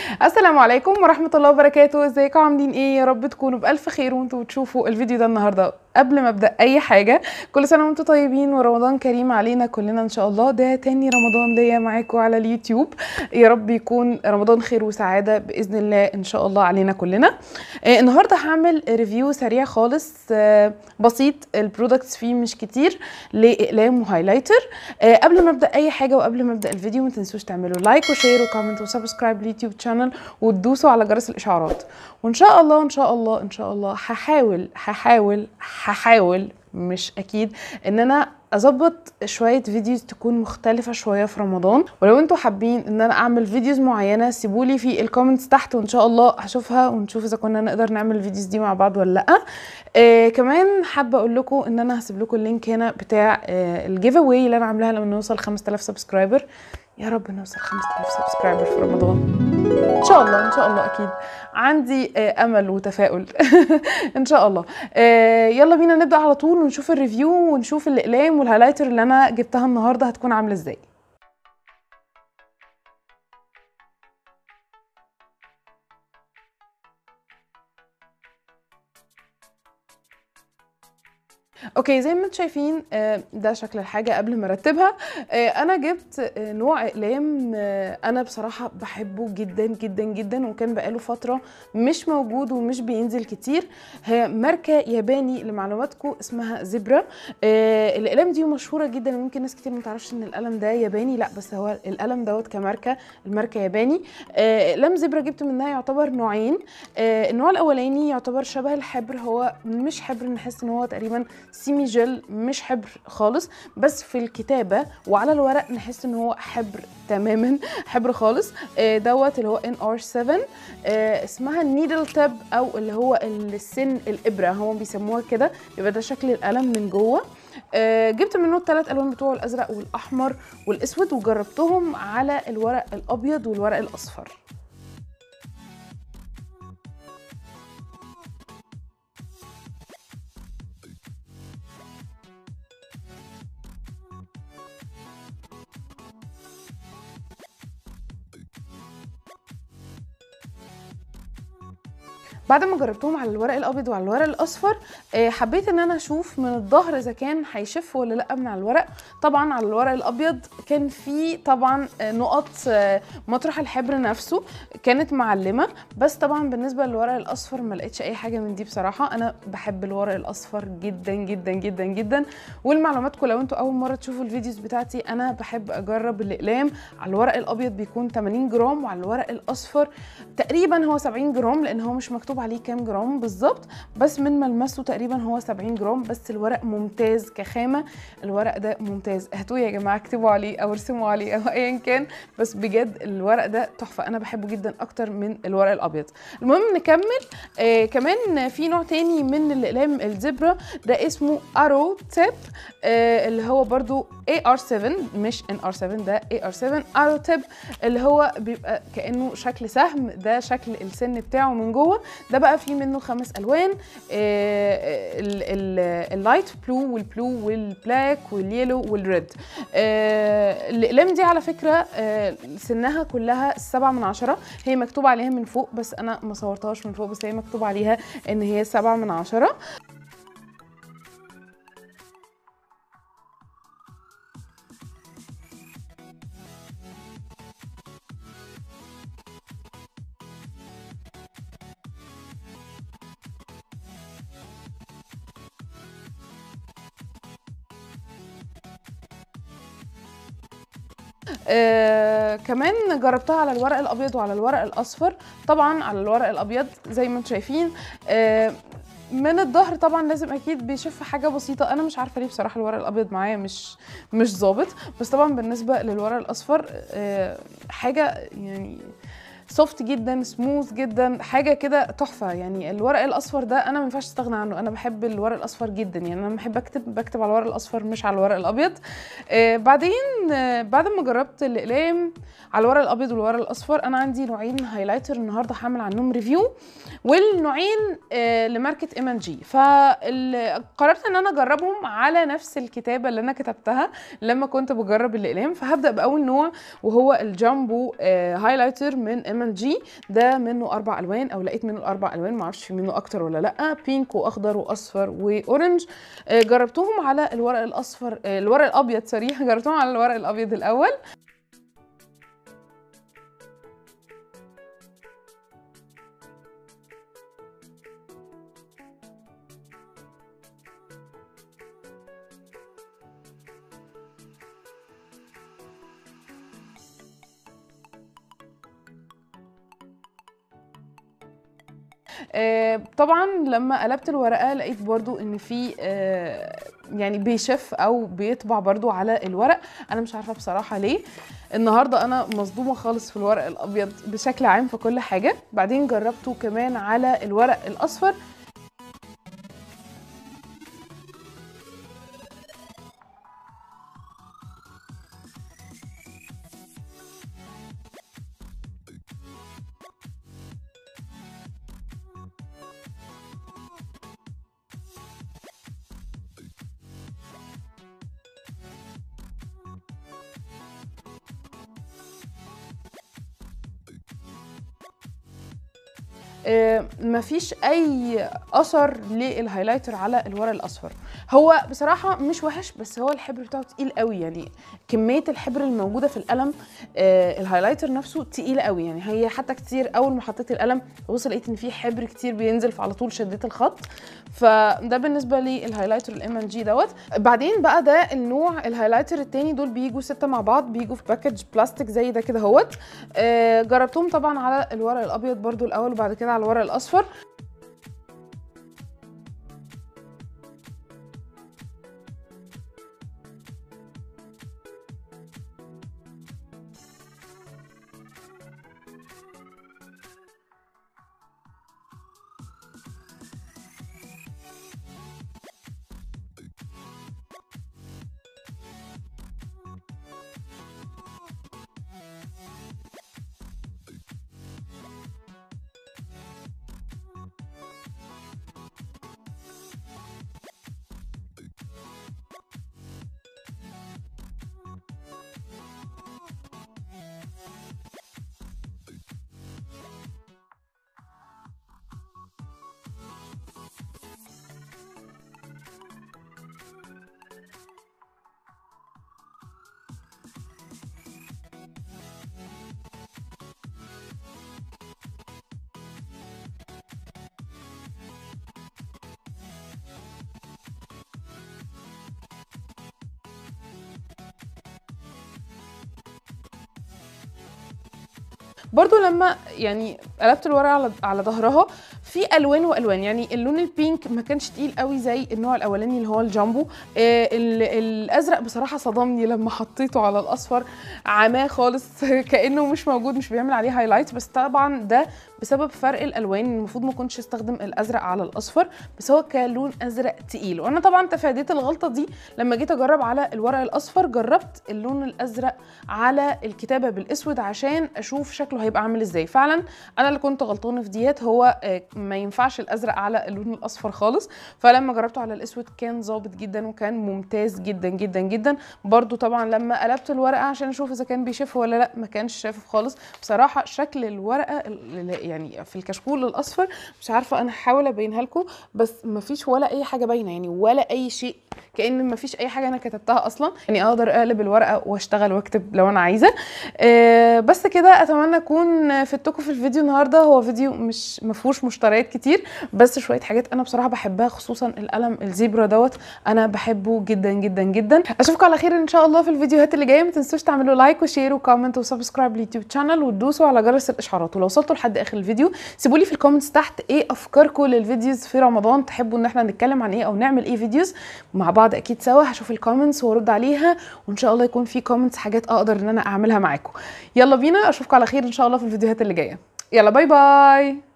السلام عليكم ورحمة الله وبركاته ازيكم عاملين ايه يا رب تكونوا بألف خير وانتوا بتشوفوا الفيديو ده النهاردة قبل ما ابدأ اي حاجة كل سنة وانتوا طيبين ورمضان كريم علينا كلنا ان شاء الله ده تاني رمضان ليا معاكم على اليوتيوب يا رب يكون رمضان خير وسعادة بإذن الله ان شاء الله علينا كلنا آه النهاردة هعمل ريفيو سريع خالص آه بسيط البرودكتس فيه مش كتير لإقلام وهايلايتر آه قبل ما ابدأ اي حاجة وقبل ما ابدأ الفيديو ما تنسوش تعملوا لايك وشير وكومنت وسبسكرايب لليوتيوب شانل وتدوسوا على جرس الاشعارات وان شاء الله ان شاء الله ان شاء الله هحاول هحاول هحاول مش اكيد ان انا اظبط شويه فيديوز تكون مختلفه شويه في رمضان ولو انتوا حابين ان انا اعمل فيديوز معينه سيبولي في الكومنتس تحت وان شاء الله هشوفها ونشوف اذا كنا نقدر نعمل الفيديوز دي مع بعض ولا لا آه كمان حابه اقول لكم ان انا هسيب لكم اللينك هنا بتاع آه الجيف اواي اللي انا عاملاها لما نوصل 5000 سبسكرايبر يا رب نوصل 5000 سبسكرايبر في رمضان ان شاء الله ان شاء الله اكيد عندي آه امل وتفاؤل ان شاء الله آه يلا بينا نبدا على طول ونشوف الريفيو ونشوف الاقلام والهايلايتر اللي انا جبتها النهارده هتكون عامله ازاي اوكي زي ما انتم شايفين ده شكل الحاجه قبل ما ارتبها انا جبت نوع اقلام انا بصراحه بحبه جدا جدا جدا وكان بقاله فتره مش موجود ومش بينزل كتير هي ماركه ياباني لمعلوماتكم اسمها زبرا الاقلام دي مشهوره جدا ويمكن ناس كتير ما تعرفش ان القلم ده ياباني لا بس هو القلم دوت كماركه الماركه ياباني اقلام زبرا جبت منها يعتبر نوعين النوع الاولاني يعتبر شبه الحبر هو مش حبر نحس ان هو تقريبا سيمي جل مش حبر خالص بس في الكتابه وعلى الورق نحس ان هو حبر تماما حبر خالص آه دوت اللي هو ان ار 7 آه اسمها النيدل تاب او اللي هو السن الابره هم بيسموها كده يبقى ده شكل القلم من جوه آه جبت منه الثلاث الوان بتوعه الازرق والاحمر والاسود وجربتهم على الورق الابيض والورق الاصفر بعد ما جربتهم على الورق الابيض وعلى الورق الاصفر حبيت ان انا اشوف من الظهر اذا كان هيشف ولا لا من على الورق طبعا على الورق الابيض كان في طبعا نقط مطرح الحبر نفسه كانت معلمه بس طبعا بالنسبه للورق الاصفر ما لقيتش اي حاجه من دي بصراحه انا بحب الورق الاصفر جدا جدا جدا جدا ولمعلوماتكم لو انتوا اول مره تشوفوا الفيديوز بتاعتي انا بحب اجرب الاقلام على الورق الابيض بيكون 80 جرام وعلى الورق الاصفر تقريبا هو 70 جرام لان هو مش مكتوب عليه كام جرام بالظبط بس من ملمسه تقريبا هو 70 جرام بس الورق ممتاز كخامه الورق ده ممتاز هاتوه يا جماعه اكتبوا عليه او ارسموا عليه او ايا كان بس بجد الورق ده تحفه انا بحبه جدا اكتر من الورق الابيض المهم نكمل آه كمان في نوع تاني من الاقلام الزبرا ده اسمه ارو تيب آه اللي هو برضو AR7 مش NR7 ده AR7 ارو تيب اللي هو بيبقى كانه شكل سهم ده شكل السن بتاعه من جوه ده بقى فيه منه خمس الوان اللايت بلو والبلو والبلاك واليلو والريد الاقلام دي على فكره سنها كلها سبعة من عشرة هي مكتوب عليها من فوق بس انا ما صورتهاش من فوق بس هي مكتوب عليها ان هي سبعة من عشرة آه كمان جربتها على الورق الابيض وعلى الورق الاصفر طبعا على الورق الابيض زي ما انتم شايفين آه من الظهر طبعا لازم اكيد بيشف حاجه بسيطه انا مش عارفه ليه بصراحه الورق الابيض معايا مش مش ظابط بس طبعا بالنسبه للورق الاصفر آه حاجه يعني سوفت جدا سموث جدا حاجه كده تحفه يعني الورق الاصفر ده انا ما ينفعش استغنى عنه انا بحب الورق الاصفر جدا يعني انا بحب اكتب بكتب على الورق الاصفر مش على الورق الابيض آه بعدين آه بعد ما جربت الاقلام على الورق الابيض والورق الاصفر انا عندي نوعين هايلايتر النهارده هعمل عنهم ريفيو والنوعين آه لماركه ام ان جي فقررت ان انا اجربهم على نفس الكتابه اللي انا كتبتها لما كنت بجرب الاقلام فهبدا باول نوع وهو الجامبو آه هايلايتر من ام الام ال جي ده منه اربع الوان او لقيت منه الاربع الوان معرفش في منه اكتر ولا لا بينك واخضر واصفر واورنج آه، جربتهم على الورق الاصفر آه، الورق الابيض سوري جربتهم على الورق الابيض الاول آه، طبعا لما قلبت الورقه لقيت برضو ان في آه، يعني بيشف او بيطبع برضو على الورق انا مش عارفه بصراحه ليه النهارده انا مصدومه خالص في الورق الابيض بشكل عام في كل حاجه بعدين جربته كمان على الورق الاصفر آه، مفيش اي اثر للهايلايتر على الورق الاصفر هو بصراحه مش وحش بس هو الحبر بتاعه تقيل قوي يعني كميه الحبر الموجوده في القلم آه، الهايلايتر نفسه تقيله قوي يعني هي حتى كتير اول ما حطيت القلم بص لقيت ان في حبر كتير بينزل فعلى طول شديت الخط فده بالنسبه للهايلايتر الام ان جي دوت بعدين بقى ده النوع الهايلايتر التاني دول بيجوا سته مع بعض بيجوا في باكج بلاستيك زي ده كده اهوت آه، جربتهم طبعا على الورق الابيض برضو الاول وبعد كده على الورق الاصفر برضو لما يعني قلبت الورقه على على ظهرها في الوان والوان يعني اللون البينك ما كانش تقيل قوي زي النوع الاولاني اللي هو الجامبو آه ال- الازرق بصراحه صدمني لما حطيته على الاصفر عماه خالص كانه مش موجود مش بيعمل عليه هايلايت بس طبعا ده بسبب فرق الالوان المفروض ما كنتش استخدم الازرق على الاصفر بس هو كلون ازرق تقيل وانا طبعا تفاديت الغلطه دي لما جيت اجرب على الورق الاصفر جربت اللون الازرق على الكتابه بالاسود عشان اشوف شكله هيبقى عامل ازاي فعلا انا اللي كنت غلطانه في ديت هو آه، ما ينفعش الازرق على اللون الاصفر خالص فلما جربته على الاسود كان ظابط جدا وكان ممتاز جدا جدا جدا برضو طبعا لما قلبت الورقه عشان اشوف اذا كان بيشف ولا لا ما كانش شافف خالص بصراحه شكل الورقه ال- يعني في الكشكول الاصفر مش عارفه انا هحاول ابينها لكم بس ما فيش ولا اي حاجه باينه يعني ولا اي شيء كان ما فيش اي حاجه انا كتبتها اصلا يعني اقدر اقلب الورقه واشتغل واكتب لو انا عايزه آه، بس كده اتمنى اكون فدتكم في الفيديو النهارده هو فيديو مش ما فيهوش مشتريات كتير بس شويه حاجات انا بصراحه بحبها خصوصا القلم الزيبرا دوت انا بحبه جدا جدا جدا اشوفكم على خير ان شاء الله في الفيديوهات اللي جايه ما تنسوش تعملوا لايك وشير وكومنت وسبسكرايب لليوتيوب شانل وتدوسوا على جرس الاشعارات ولو وصلتوا لحد اخر الفيديو سيبوا لي في الكومنتس تحت ايه افكاركم للفيديوز في رمضان تحبوا ان احنا نتكلم عن ايه او نعمل ايه فيديوز مع بعض اكيد سوا هشوف الكومنتس وارد عليها وان شاء الله يكون في كومنتس حاجات اقدر ان انا اعملها معاكم يلا بينا اشوفكم على خير ان شاء الله في الفيديوهات اللي جايه يلا باي باي